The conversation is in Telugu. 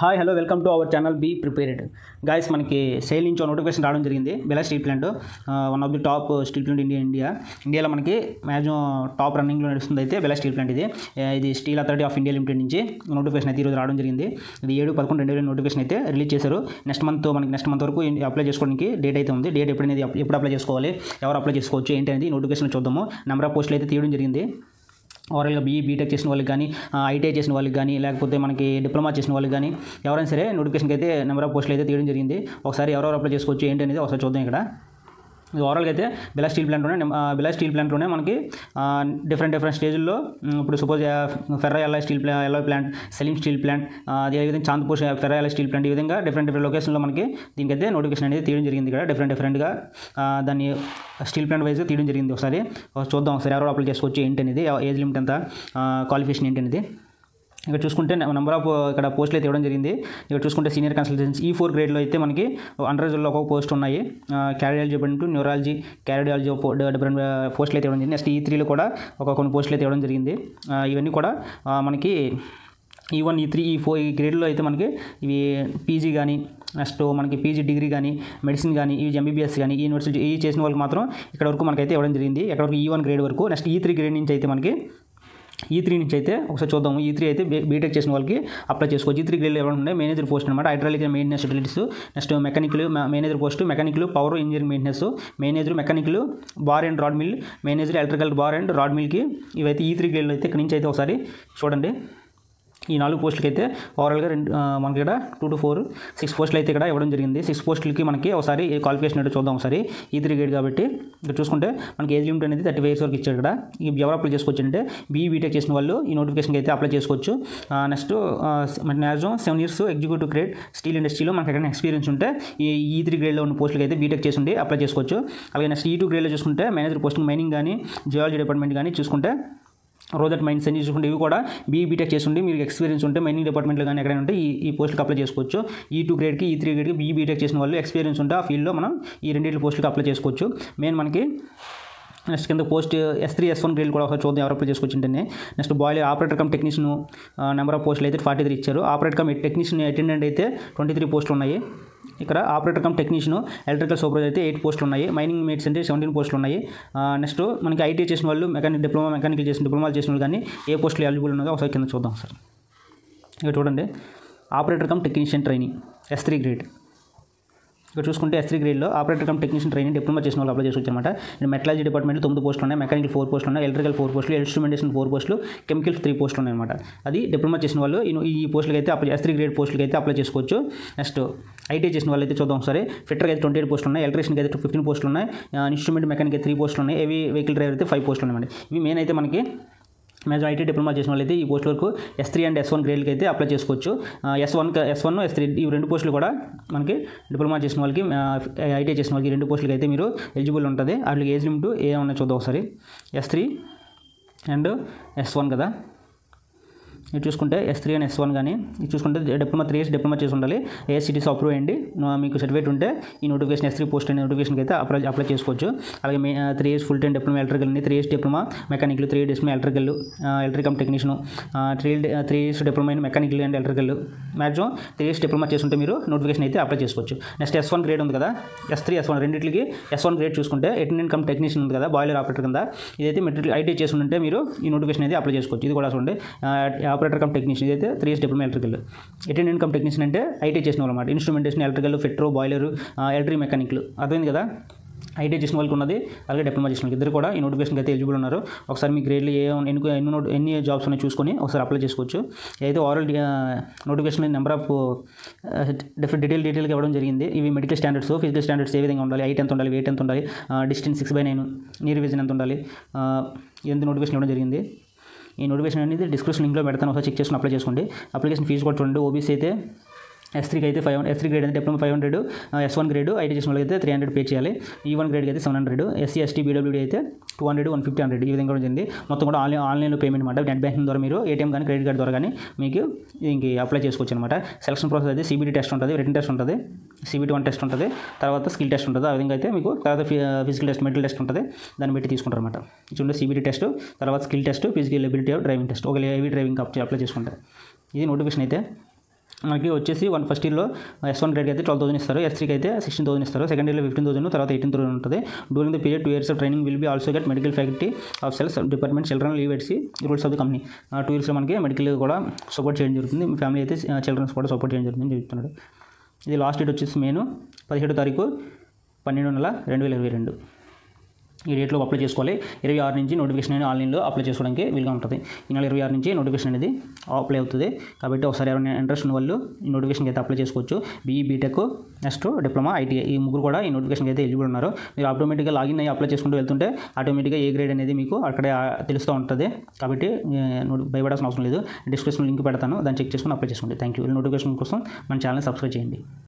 hi hello welcome to our channel be prepared guys మనకి సేల్ నుంచి నోటిఫికేషన్ రావడం జరిగింది బెలా steel plant one of the top steel plant India India ఇండియాలో మనకి మ్యాక్సిమం టాప్ రన్నింగ్లో నడుస్తుంది అయితే బెలా స్టీల్ ప్లాంట్ ఇది ఆ, ఇది steel authority of India limited నుంచి నోటిఫికేషన్ అయితే ఈరోజు రావడం జరిగింది ఇది ఏడు పదకొండు రెండు వేల నోటిఫికేషన్ అయితే రిలీజ్ చేశారు నెక్స్ట్ మంత్ మనకి నెక్స్ట్ మంత్ వరకు అప్లై చేసుకోవడానికి డేట్ అయితే ఉంది డేట్ ఎప్పుడనేది ఎప్పుడు అప్లై చేసుకోవాలి ఎవరు అప్లై చేసుకోవచ్చు ఏంటి అనేది నోటిఫికేషన్ చూద్దాము నెంబర్ ఆఫ్ పోస్టులు అయితే తీయడం జరిగింది ఓవరాల్గా బీఈ బీటెక్ చేసిన వాళ్ళకి కానీ ఐటీఐ చేసిన వాళ్ళకి కానీ లేకపోతే మనకి డిప్లొమా చేసిన వాళ్ళకి కానీ ఎవరైనా సరే నోటిఫికేషన్కి అయితే నెంబర్ ఆఫ్ పోస్టులు అయితే తీయడం జరిగింది ఒకసారి ఎవరెవరు అప్లై చేసుకోవచ్చు ఏంటి అనేది ఒకసారి చూద్దాం ఇక్కడ ఇది ఓవరాల్గా అయితే బిలా స్టీల్ ప్లాంట్లోనే బిలా స్టీల్ ప్లాంట్లోనే మనకి డిఫరెంట్ డిఫరెంట్ స్టేజ్లో ఇప్పుడు సపోజ్ ఫెర్రా ఎల్ఐ స్టీల్ ప్లా alloy plant Salem steel plant అదేవిధంగా Chandpur ferro alloy steel plant ఈ విధంగా డిఫరెంట్ డిఫరెంట్ లొకేషన్లో మనకి దీనికైతే నోటిఫికేషన్ అనేది తీయడం జరిగింది ఇక్కడ డిఫరెంట్ డిఫరెంట్గా దాన్ని స్టీల్ ప్లాంట్ వైజ్ తీయడం జరిగింది ఒకసారి ఒకసారి చూద్దాం ఒకసారి ఎవరు అప్లై చేసుకోవచ్చు ఏంటి అనేది ఏజ్ లిమిట్ ఎంత క్వాలిఫికేషన్ ఏంటి అనేది ఇక్కడ చూసుకుంటే నెంబర్ ఆఫ్ ఇక్కడ పోస్టులు అయితే ఇవ్వడం జరిగింది ఇక్కడ చూసుకుంటే సీనియర్ కన్సల్టెన్స్ ఈ ఫోర్ గ్రేడ్లో అయితే మనకి అండర్ రిజల్లో ఒక పోస్ట్ ఉన్నాయి క్యారియాలజీ డిపెండ్ న్యూరాలజీ క్యారియాలజీ డిఫరెంట్ పోస్టులు అయితే ఇవ్వడం జరిగింది నెక్స్ట్ ఈ త్రీలో కూడా ఒక కొన్ని పోస్టులు అయితే ఇవ్వడం జరిగింది ఆ, ఇవన్నీ కూడా ఆ, మనకి ఈ వన్ ఈ త్రీ ఈ ఫోర్ ఈ గ్రేడ్లో అయితే మనకి ఇవి పీజీ కానీ నెక్స్ట్ మనకి పీజీ డిగ్రీ కానీ మెడిసిన్ కానీ ఇవి ఎంబీబీఎస్ కానీ ఈ యూనివర్సిటీ ఈ చేసిన వాళ్ళకి మాత్రం ఇక్కడ వరకు మనకైతే ఇవ్వడం జరిగింది ఇక్కడ వరకు ఈ వన్ గ్రేడ్ వరకు నెక్స్ట్ ఈ త్రీ గ్రేడ్ నుంచి అయితే మనకి ఈ త్రీ నుంచి అయితే ఒకసారి చూద్దాము ఈ త్రీ అయితే బీ- బీటెక్ చేసిన వాళ్ళకి అప్లై చేసుకోవచ్చు ఈ త్రీ గ్రేడ్లో ఎవరు ఉన్నాయి మేనేజర్ పోస్ట్ అనమాట hydraulic maintenance facilities next mechanical manager post mechanical power engineering maintenance manager mechanical bar and rod mill manager electrical bar and rod మిల్కి ఇవైతే ఈ త్రీ గ్రేడ్లో అయితే ఇక్కడ నుంచి అయితే ఒకసారి చూడండి ఈ నాలుగు పోస్టులకి అయితే ఓవరాల్గా రెండు ఆ, మనకి ఇక్కడ టూ టు ఫోర్ సిక్స్ పోస్టులు అయితే ఇక్కడ ఇవ్వడం జరిగింది సిక్స్ పోస్టులకి మనకి ఒకసారి క్వాలిఫికేషన్ ఏంటో చూద్దాం ఒకసారి ఈ త్రీ గ్రేడ్ కాబట్టి ఇక్కడ చూసుకుంటే మనకి ఏజ్ లిమిట్ అనేది థర్టీ ఫైవ్ ఇయర్స్ వరకు ఇచ్చాడు ఇక్కడ ఈ ఎవరు అప్లై చేసుకోవచ్చు అంటే బీఈ బీటెక్ చేసిన వాళ్ళు ఈ నోటిఫికేషన్కి అయితే అప్లై చేసుకోవచ్చు నెక్స్ట్ మన maximum seven years executive grade steel ఇండస్ట్రీలో మనకి ఎక్కడ ఎక్స్పీరియన్స్ ఉంటే ఈ ఈ త్రీ గ్రేడ్లో ఉన్న పోస్టులకి అయితే బీటెక్ చేసి ఉండి అప్లై చేసుకోవచ్చు అలాగే నెక్స్ట్ ఈ టూ గ్రేడ్లో చూసుకుంటే మేనేజర్ పోస్ట్ మైనింగ్ కానీ జియాలజీ డిపార్ట్మెంట్ కానీ చూసుకుంటే రోజట్ మైండ్స్ అని చూసుకుంటే ఇవి కూడా బీఈ బీటెక్ చేసి ఉండి మీకు ఎక్స్పీరియన్స్ ఉంటే మైనింగ్ డిపార్ట్మెంట్లో కానీ ఎక్కడైనా ఉంటే ఈ ఈ పోస్టులకు అప్లై చేసుకోవచ్చు ఈ టూ గ్రేడ్కి ఈ త్రీ గ్రేడ్కి బీఈ బీటెక్ చేసిన వాళ్ళు ఎక్స్పీరియన్స్ ఉంటే ఆ ఫీల్డ్లో మనం ఈ రెండింటి పోస్టులకు అప్లై చేసుకోవచ్చు మెయిన్ మనకి నెక్స్ట్ కింద post S three S one grade కూడా ఒకసారి చూద్దాం ఎవరు అప్లై చేసుకోవచ్చు అంటే next boiler operator cum technician number of పోస్టులు అయితే ఫార్టీ త్రీ ఇచ్చారు ఆపరేటర్ కమ్ టెక్నీషియన్ అటెండెంట్ అయితే ట్వంటీ త్రీ పోస్టులు ఉన్నాయి ఇక్కడ operator cum technician electrical supervisor అయితే ఎయిట్ పోస్టులు ఉన్నాయి మైనింగ్ మేట్స్ అంటే సెవెంటీన్ పోస్టులు ఉన్నాయి నెక్స్ట్ మనకి ఐటీ చేసిన వాళ్ళు మెకానిక్ డిప్లొమా మెకానికల్ చేసిన డిప్లొమాలు చేసిన వాళ్ళు కానీ ఏ పోస్టులు ఎలిజిబుల్ ఉన్నదో ఒకసారి కింద చూద్దాం సార్ ఇక్కడ చూడండి operator cum technician training S three grade ఇక్కడ చూసుకుంటే ఎస్ త్రీ గ్రేడ్లో operator cum technician training diploma చేసిన వాళ్ళు అప్లై చేసుకోవచ్చు అనమాట మెటలాజీ డిపార్ట్మెంట్లో తొమ్మిది పోస్టులు ఉన్నాయి మెకానికల్ ఫోర్ పోస్టులు ఉన్నాయి ఎలక్ట్రికల్ ఫోర్ పోస్టులు ఇన్స్ట్రుమెంటేషన్ ఫోర్ పోస్టులు కెమికల్ త్రీ పోస్టులు ఉన్నాయి అనమాట అది డిప్లొమా చేసిన వాళ్ళు ఈ- ఈ పోస్టులకి అయితే అప్లై ఎస్ త్రీ గ్రేడ్ పోస్టులకి అయితే అప్లై చేసుకోవచ్చు నెక్స్ట్ ఐటీ చేసిన వాళ్ళు అయితే చూద్దాం ఒకసారి ఫిట్టర్కి అయితే ట్వంటీ ఎయిట్ పోస్టులు ఉన్నాయి ఎలక్ట్రీషియన్కి అయితే ఫిఫ్టీన్ పోస్టులు ఉన్నాయి ఇన్స్ట్రుమెంట్ మెకానిక్ అయితే త్రీ పోస్టులు ఉన్నాయి ఏవి వెహికల్ డ్రైవర్ అయితే ఫైవ్ పోస్టులు ఉన్నాయండి ఇవి మెయిన్ అయితే మనకి మేజర్ ఐటీ డిప్లొమా చేసిన వాళ్ళైతే ఈ పోస్ట్ వరకు S three and S one గ్రేడ్కి అయితే అప్లై చేసుకోవచ్చు S one S one S three ఈ రెండు పోస్టులు కూడా మనకి డిప్లొమా చేసిన వాళ్ళకి ఐటీ చేసిన వాళ్ళకి ఈ రెండు పోస్టులకి అయితే మీరు ఎలిజిబుల్ ఉంటుంది వాటికి ఏజ్ లిమిట్ ఏమన్నా చూద్దాం ఒకసారి S three and S one కదా ఇది చూసుకుంటే S three and S one కానీ ఇది చూసుకుంటే డిప్లొమా త్రీ ఇయర్స్ డిప్లొమా చేసి ఉండాలి ఏఎస్సిటీస్ అప్రూవ్ అయ్యండి నా- మీకు సర్టిఫికేట్ ఉంటే ఈ నోటిఫికేషన్ ఎస్ త్రీ పోస్ట్ అనే నోటిఫికేషన్కి అయితే అప్లై అప్లై చేసుకోవచ్చు అలాగే మే three years full time diploma electrical three years diploma mechanical three years electrical electrical technician three three years diploma in mechanical and electrical maximum three years diploma చేస్తుంటే మీరు నోటిఫికేషన్ అయితే అప్లై చేసుకోవచ్చు నెక్స్ట్ ఎస్ వన్ గ్రేడ్ ఉంది కదా ఎస్ త్రీ ఎస్ వన్ రెండింటికి ఎస్ వన్ గ్రేడ్ చూసుకుంటే అటెండెంట్ కమ్ టెక్నీషియన్ ఉంది కదా బాయిలర్ ఆపరేటర్ కింద ఇదైతే మెటీరియల్ ఐటీ చేసి ఉంటే మీరు ఈ నోటిఫికేషన్ అయితే అప్లై చేసుకోవచ్చు ఇది కూడా చూడండి ఆపరేటర్ కమ్ టెక్నీషియన్ ఇదైతే three years diploma electrical attendant cum technician అంటే ఐటీ చేసిన వాళ్ళు అనమాట ఇన్స్ట్రుమెంటేషన్ ఎలక్ట్రికల్ ఫిట్రో బాయిలర్ ఎలక్ట్రిక్ మెకానికల్ అర్థమైంది కదా ఐటీ చేసిన వాళ్ళకి ఉన్నది అలాగే డిప్లొమా చేసిన వాళ్ళకి ఇద్దరు కూడా ఈ నోటిఫికేషన్కి అయితే ఎలిజిబుల్ ఉన్నారు ఒకసారి మీ గ్రేడ్లు ఏ ఎన్ని ఎన్ని నోట్ ఎన్ని జాబ్స్ ఉన్నాయి చూసుకొని ఒకసారి అప్లై చేసుకోవచ్చు అయితే overall notification number of different detail డీటెయిల్గా ఇవ్వడం జరిగింది ఇవి మెడికల్ స్టాండర్డ్స్ ఫిజికల్ స్టాండర్డ్స్ ఏ విధంగా ఉండాలి హైట్ ఎంత ఉండాలి వెయిట్ ఎంత ఉండాలి distance six by nine near vision ఎంత ఉండాలి ఎంత నోటిఫికేషన్ ఇవ్వడం జరిగింది ఈ నోటిఫికేషన్ అనేది డిస్క్రిప్షన్ లింక్లో పెడతాను ఒకసారి చెక్ చేసుకుని అప్లై చేసుకోండి అప్లికేషన్ ఫీజు కూడా చూడండి ఓబీసీ అయితే ఎస్ త్రీకి అయితే ఫైవ్ ఎస్ త్రీ గ్రేడ్ అయితే diploma five hundred S one grade IT చేసిన వాళ్ళకి అయితే త్రీ హండ్రెడ్ పే చేయాలి ఈ వన్ గ్రేడ్కి అయితే seven hundred SC ST BWD అయితే two hundred one fifty hundred ఈ విధంగా కూడా జరిగింది మొత్తం కూడా ఆన్లైన్ ఆన్లైన్లో పేమెంట్ అనమాట నెట్ బ్యాంకింగ్ ద్వారా మీరు ఏటీఎం కానీ క్రెడిట్ కార్డ్ ద్వారా కానీ మీకు ఇంక అప్లై చేసుకోవచ్చు అనమాట సెలక్షన్ ప్రాసెస్ అయితే సిబిటీ టెస్ట్ ఉంటుంది రిటర్న్ టెస్ట్ ఉంటుంది సిబిటీ వన్ టెస్ట్ ఉంటుంది తర్వాత స్కిల్ టెస్ట్ ఉంటుంది ఆ విధంగా అయితే మీకు తర్వాత ఫిజికల్ టెస్ట్ మెడికల్ టెస్ట్ ఉంటుంది దాన్ని బట్టి తీసుకుంటారు అనమాట చూడండి సిబిటీ టెస్ట్ తర్వాత skill test physical ability driving test ఒక హెవీ డ్రైవింగ్ అప్లై చేసుకుంటారు ఇది నోటిఫికేషన్ అయితే మనకి వచ్చేసి వన్ ఫస్ట్ ఇయర్లో ఎస్ వన్ గ్రేడ్కి అయితే ట్వెల్వ్ థౌసండ్ ఇస్తారు ఎస్ త్రీకి అయితే సిక్స్టీన్ థౌసండ్ ఇస్తారు సెకండ్ ఇయర్లో ఫిఫ్టీన్ థౌసండ్ తర్వాత ఎయిటీన్ థౌసండ్ ఉంటుంది during the period two years of training will be also get medical facility of self's department children leave etc rules of the company two ఇయర్స్లో మనకి మెడికల్ కూడా సపోర్ట్ చేయడం జరుగుతుంది మీ ఫ్యామిలీ అయితే చిల్డ్రన్స్ కూడా సపోర్ట్ చేయడం జరుగుతుంది అని చెప్తున్నాడు ఇది లాస్ట్ డేట్ వచ్చేసి మేను పదిహేడు తారీఖు పన్నెండు నెల రెండు వేల ఇరవై రెండు ఈ డేట్లో అప్లై చేసుకోవాలి ఇరవై ఆరు నుంచి నోటిఫికేషన్ అనేది ఆన్లైన్లో అప్లై చేసుకోవడానికి వీలుగా ఉంటుంది ఈ నెల ఇరవై ఆరు నుంచి నోటిఫికేషన్ అనేది అప్లై అవుతుంది కాబట్టి ఒకసారి ఎవరైనా ఇంట్రెస్ట్ ఉన్న వాళ్ళు ఈ నోటిఫికేషన్కి అయితే అప్లై చేసుకోవచ్చు BE BTech next diploma ITI ఈ ముగ్గురు కూడా ఈ నోటిఫికేషన్కి అయితే ఎలిజిబుల్ ఉన్నారు మీరు ఆటోమేటిక్గా లాగిన్ అయ్యి అప్లై చేసుకుంటూ వెళ్తుంటే ఆటోమేటిక్గా ఏ గ్రేడ్ అనేది మీకు అక్కడే ఆ, తెలుస్తూ ఉంటుంది కాబట్టి ఏ, నోటి- భయపడాల్సిన అవసరం లేదు డిస్క్రిప్షన్ లింక్ పెడతాను దాన్ని చెక్ చేసుకుని అప్లై చేసుకోండి థ్యాంక్ యూ నోటిఫికేషన్ కోసం మన ఛానల్ సబ్స్క్రైబ్ చేయండి